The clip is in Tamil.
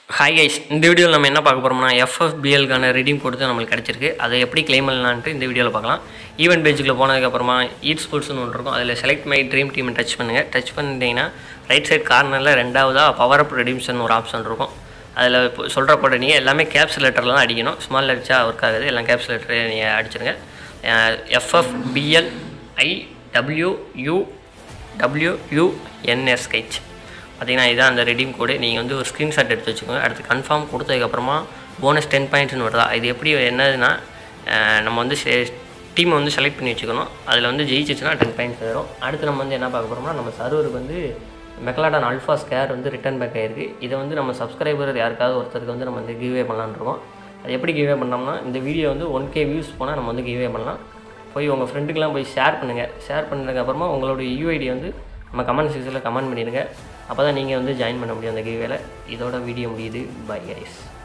ஹாய் கைஸ் இந்த வீடியோவில் நம்ம என்ன பார்க்க போகிறோம்னா எஃப்எஃபிஎல்கான ரெடீம் கோடு தான் நம்மளுக்கு கிடச்சிருக்கு அதை எப்படி கிளைம் பண்ணலான்ட்டு இந்த வீடியோவில் பார்க்கலாம் ஈவெண்ட் பேஜுக்குள்ள போனதுக்கப்புறமா ஈட் ஸ்போர்ட்ஸ்னு ஒன்று இருக்கும் அதில் select my dream team touch பண்ணுங்கள் டச் பண்ணிட்டீங்கன்னா ரைட் சைட் கார்னரில் ரெண்டாவதாக பவர் அப் ரெடீம்ஷன் ஒரு ஆப்ஷன் இருக்கும் அதில் இப்போ சொல்கிற கூட நீங்கள் எல்லாமே கேப்ஸ் லெட்டரில் தான் அடிக்கணும் ஸ்மால் அடித்தா ஒர்க் ஆகுது எல்லாம் கேப்ஸ் லெட்டரே நீங்கள் அடிச்சிருங்க FFPL I W U W UNS கைச் பார்த்தீங்கன்னா இதுதான் அந்த ரெடீம் கோடு நீங்கள் வந்து ஒரு ஸ்க்ரீன்ஷாட் எடுத்து வச்சுக்கோங்க அடுத்து கன்ஃபார்ம் கொடுத்ததுக்கப்புறமா போனஸ் டென் பாயிண்ட்ஸ்னு வருதா இது எப்படி என்னதுன்னா அஹ் நம்ம வந்து டீமை வந்து செலக்ட் பண்ணி வச்சுக்கணும் அதில் வந்து ஜெயிச்சிச்சுன்னா டென் பாயிண்ட்ஸ் வரும் அடுத்து நம்ம வந்து என்ன பார்க்க போகிறோம்னா நம்ம சர்வருக்கு வந்து மெக்லாடான் அல்ஃபா ஸ்கேர் வந்து ரிட்டர்ன் பேக் ஆயிருக்கு இதை வந்து நம்ம சப்ஸ்கிரைபர் யாருக்காவது ஒருத்தருக்கு வந்து நம்ம வந்து கிவ்வே பண்ணலான்னு இருக்கோம் அது எப்படி கிவ்வே பண்ணோம்னா இந்த வீடியோ வந்து ஒன் கே வியூஸ் போனால் நம்ம வந்து கிவ்வே பண்ணலாம் போய் உங்கள் ஃப்ரெண்டுக்கெலாம் போய் ஷேர் பண்ணுங்கள் ஷேர் பண்ணதுக்கப்புறமா உங்களோட யூஐடி வந்து நம்ம கமெண்ட் செக்ஷனில் கமெண்ட் பண்ணிடுங்க அப்போ தான் நீங்கள் வந்து ஜாயின் பண்ண முடியும் அந்த கிவேல இதோட வீடியோ முடியுது பை கைஸ்